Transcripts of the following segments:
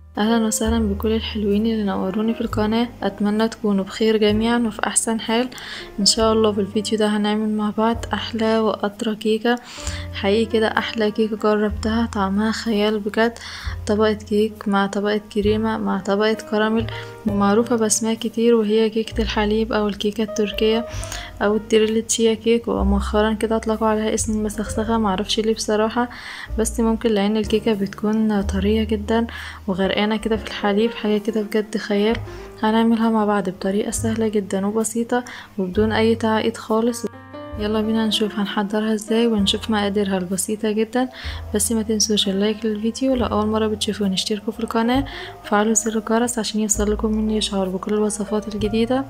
اهلا وسهلا بكل الحلوين اللي نوروني في القناة اتمنى تكونوا بخير جميعا وفي احسن حال ان شاء الله في الفيديو ده هنعمل مع بعض احلى واطرى كيكة حقيقي كده احلى كيكة جربتها طعمها خيال بجد طبقة كيك مع طبقة كريمة مع طبقة كراميل ومعروفة باسماء كتير وهي كيكة الحليب او الكيكة التركية او التريل تشيا كيك ومؤخرا كده اطلقوا عليها اسم المسخسخة معرفش ليه بصراحة بس ممكن لان الكيكة بتكون طرية جدا وغرقانة كده في الحليب حاجة كده بجد خيال هنعملها مع بعض بطريقة سهلة جدا وبسيطة وبدون اي تعقيد خالص يلا بينا نشوف هنحضرها ازاي ونشوف مقاديرها البسيطة جدا بس ما تنسوش اللايك للفيديو لو اول مرة بتشوفوني اشتركوا في القناة وفعلوا زر الجرس عشان يوصلكم مني اشعار بكل الوصفات الجديدة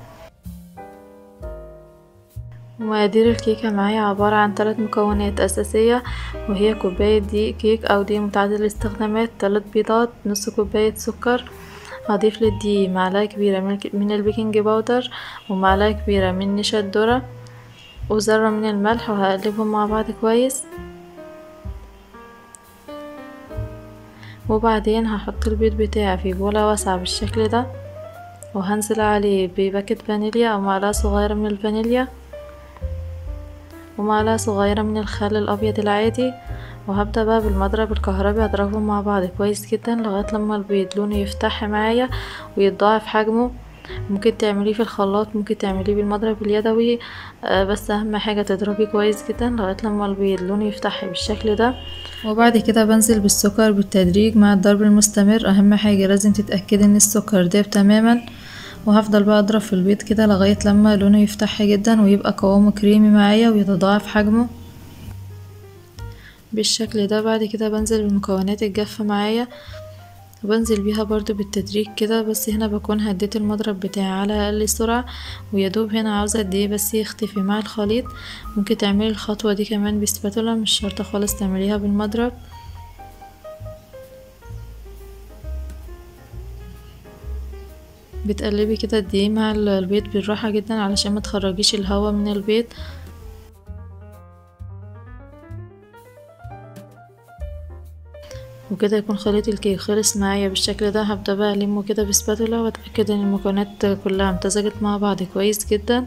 ومقادير الكيكة معايا عبارة عن ثلاث مكونات أساسية وهي كوباية دقيق كيك أو دقيق متعدد الاستخدامات ثلاث بيضات نص كوباية سكر هضيف للدقيق معلقة كبيرة من البيكنج باودر ومعلقة كبيرة من نشا الذرة وذرة من الملح وهقلبهم مع بعض كويس وبعدين هحط البيض بتاعي في بولة واسعة بالشكل ده وهنزل عليه بباكت فانيليا أو معلقة صغيرة من الفانيليا ومعلقة صغيرة من الخل الأبيض العادي وهبدأ بقى بالمضرب الكهربي أضربهم مع بعض كويس جدا لغاية لما البيض لونه يفتح معايا ويتضاعف حجمه ممكن تعمليه في الخلاط ممكن تعمليه بالمضرب اليدوي آه بس اهم حاجة تضربيه كويس جدا لغاية لما البيض لونه يفتح بالشكل ده وبعد كده بنزل بالسكر بالتدريج مع الضرب المستمر اهم حاجة لازم تتأكدي ان السكر داب تماما وهفضل بقى اضرب في البيض كده لغاية لما لونه يفتح جدا ويبقى قوامه كريمي معايا ويتضاعف حجمه بالشكل ده بعد كده بنزل بالمكونات الجافة معايا وبنزل بيها برضو بالتدريج كده بس هنا بكون هديت المضرب بتاعي على اقل سرعة ويدوب هنا عاوزة قد ايه بس يختفي مع الخليط ممكن تعملي الخطوة دي كمان بسباتولا مش شرط خالص تعمليها بالمضرب بتقلبي كده الدقيق مع البيض بالراحة جدا علشان ما تخرجيش الهواء من البيض وكده يكون خليط الكيك خلص معايا بالشكل ده هبدأ بقى ألمه كده بسباتولا وأتأكد إن المكونات كلها امتزجت مع بعض كويس جدا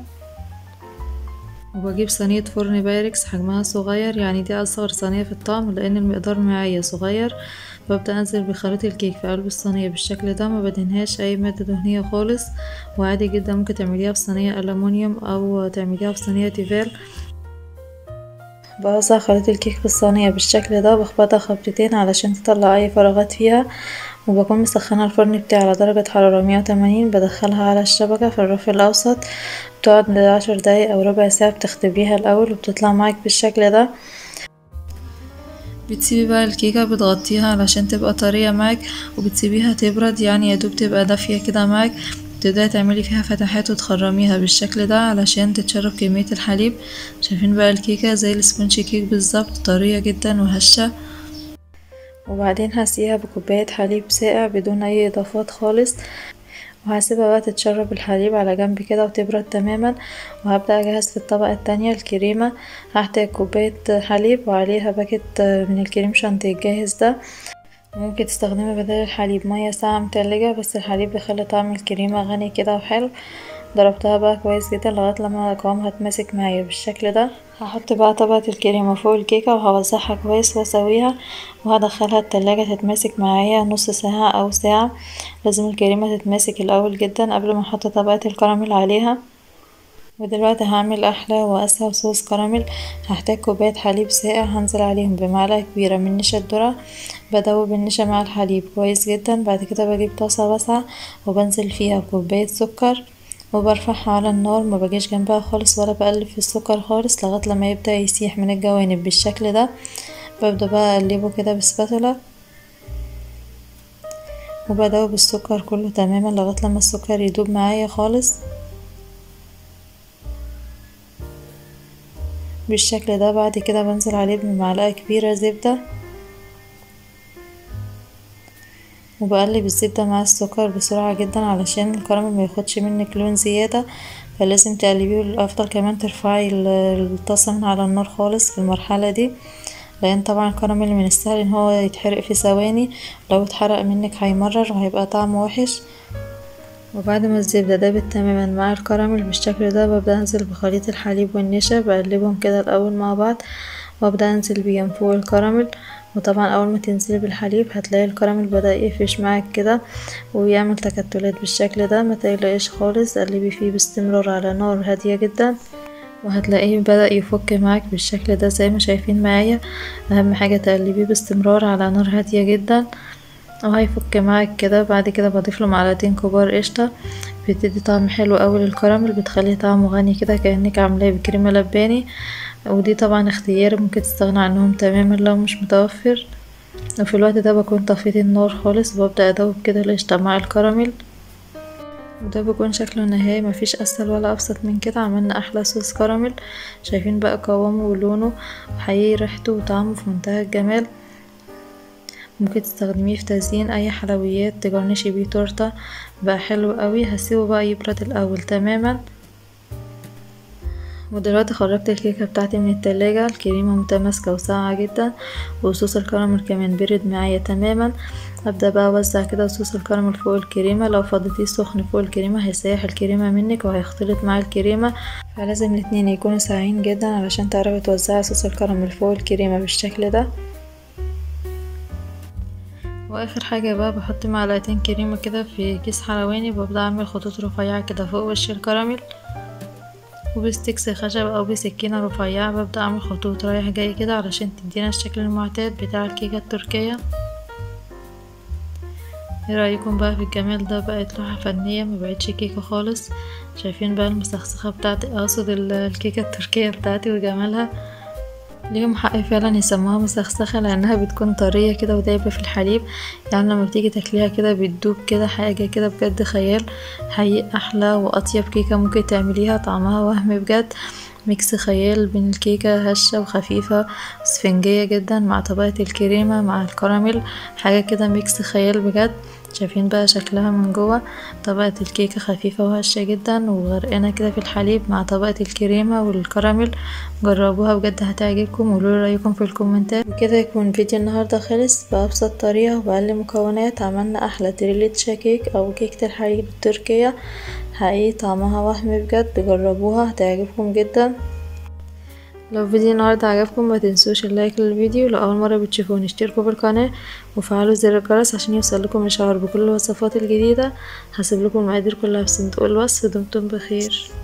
وبجيب صينية فرن بايركس حجمها صغير يعني دي أصغر صينية في الطعم لأن المقدار معايا صغير ببدأ أنزل بخليط الكيك في قلب الصينية بالشكل ده ما بدهنهاش أي مادة دهنية خالص وعادي جدا ممكن تعمليها في صينية ألمونيوم أو تعمليها في صينية تيفال بوزع خليط الكيك في الصينية بالشكل ده بخبطها خبطتين علشان تطلع أي فراغات فيها وبكون مسخنة الفرن بتاعي على درجة حرارة مية وتمانين بدخلها على الشبكة في الرف الأوسط بتقعد عشر دقايق أو ربع ساعة بتختبريها الأول وبتطلع معاك بالشكل ده بتسيبي بقى الكيكة بتغطيها علشان تبقى طرية معاك وبتسيبيها تبرد يعني يدوب تبقى دافية كده معاك تبدأي تعملي فيها فتحات وتخرميها بالشكل ده علشان تتشرب كمية الحليب شايفين بقى الكيكة زي السبونج كيك بالظبط طرية جدا وهشة وبعدين هسقيها بكوباية حليب ساقع بدون أي إضافات خالص وهسيبها بقى تتشرب الحليب على جنب كده وتبرد تماما وهبدأ أجهز في الطبقة التانية الكريمة هحتاج كوباية حليب وعليها باكت من الكريم شانتيه الجاهز ده ممكن تستخدمي بدل الحليب مية ساقعة متلجة بس الحليب بيخلي طعم الكريمة غني كده وحلو ضربتها بقى كويس جدا لغاية لما قوامها تماسك معايا بالشكل ده هحط بقى طبقة الكريمة فوق الكيكة وهوزعها كويس واسويها وهدخلها التلاجة تتماسك معايا نص ساعة او ساعة لازم الكريمة تتماسك الاول جدا قبل ما احط طبقة الكراميل عليها ودلوقتي هعمل احلى واسهل صوص كراميل هحتاج كوباية حليب ساقع هنزل عليهم بمعلقة كبيرة من نشا الذرة بدوب النشا مع الحليب كويس جدا بعد كده بجيب طاسة واسعة وبنزل فيها كوباية سكر وبرفعها على النار ما بجيش جنبها خالص ولا بقلب في السكر خالص لغاية لما يبدأ يسيح من الجوانب بالشكل ده ببدأ بقى اقلبه كده بسباتولا وبدوب السكر كله تماما لغاية لما السكر يدوب معايا خالص بالشكل ده بعد كده بنزل عليه بمعلقة كبيرة زبدة وبقلب الزبدة مع السكر بسرعة جدا علشان الكراميل ما ياخدش منك لون زيادة فلازم تقلبيه والافضل كمان ترفعي الطاسة من على النار خالص في المرحلة دي لان طبعا الكراميل من السهل ان هو يتحرق في ثواني لو اتحرق منك هيمرر وهيبقى طعمه وحش وبعد ما الزبدة دابت تماما مع الكراميل بالشكل ده ببدأ انزل بخليط الحليب والنشا بقلبهم كده الاول مع بعض وابدأ انزل بيهم فوق الكراميل وطبعا اول ما تنزلي بالحليب هتلاقي الكراميل بدأ يقفش معاك كده ويعمل تكتلات بالشكل ده ما تقلقيش خالص قلبي فيه باستمرار على نار هادية جدا وهتلاقيه بدأ يفك معاك بالشكل ده زي ما شايفين معايا اهم حاجة تقلبيه باستمرار على نار هادية جدا وهيفك معاك كده بعد كده بضيف له معلقتين كبار قشطة بتدي طعم حلو اوي للكراميل بتخلي طعمه غني كده كأنك عاملاه بكريمة لباني ودي طبعا اختياري ممكن تستغنى عنهم تماما لو مش متوفر وفي الوقت ده بكون طفيت النار خالص وببدأ ادوب كده القشطة مع الكراميل وده بيكون شكله النهائي مفيش اسهل ولا ابسط من كده عملنا احلى صوص كراميل شايفين بقى قوامه ولونه وحقيقي ريحته وطعمه في منتهى الجمال ممكن تستخدميه في تزيين اي حلويات تجرنشي بيه تورته بقى حلو قوي هسيبه بقى يبرد الاول تماما ودلوقتي خرجت الكيكة بتاعتي من التلاجة الكريمة متماسكة وساقعة جدا وصوص الكراميل كمان برد معايا تماما ابدا بقى اوزع كده صوص الكراميل فوق الكريمة لو فضيتيه سخن فوق الكريمة هيسيح الكريمة منك وهيختلط مع الكريمة فلازم الاتنين يكونوا ساقعين جدا علشان تعرفي توزعي صوص الكراميل فوق الكريمة بالشكل ده واخر حاجة بقى بحط معلقتين كريمة كده في كيس حلواني وببدأ اعمل خطوط رفيعة كده فوق وش الكراميل وبستكس خشب او بسكينة رفيعة ببدأ اعمل خطوط رايح جاي كده علشان تدينا الشكل المعتاد بتاع الكيكة التركية ايه رأيكم بقى في الجمال ده بقت لوحة فنية مبقتش كيكة خالص شايفين بقى المسخسخة بتاعتي اقصد الكيكة التركية بتاعتي وجمالها ليهم حق فعلا يسموها مسخسخة لأنها بتكون طرية كده ودايبة في الحليب يعني لما بتيجي تاكليها كده بتدوب كده حاجة كده بجد خيال حقيقي أحلى وأطيب كيكة ممكن تعمليها طعمها وهم بجد ميكس خيال بين الكيكة هشة وخفيفة اسفنجية جدا مع طبقة الكريمة مع الكراميل حاجة كده ميكس خيال بجد شايفين بقى شكلها من جوه طبقة الكيكة خفيفة وهشة جدا وغرقانة كده في الحليب مع طبقة الكريمة والكراميل جربوها بجد هتعجبكم وقولوا رأيكم في الكومنتات وكده يكون فيديو النهاردة خلص بأبسط طريقة وبأقل مكونات عملنا أحلى تريليتشا كيك أو كيكة الحليب التركية حقيقي طعمها وهم بجد جربوها هتعجبكم جدا لو فيديو النهاردة عجبكم ما تنسوش اللايك للفيديو لو اول مرة بتشوفوني اشتركوا بالقناة وفعلوا زر الجرس عشان يوصلكم اشعار بكل الوصفات الجديدة هسيب لكم المقادير كلها في صندوق الوصف دمتم بخير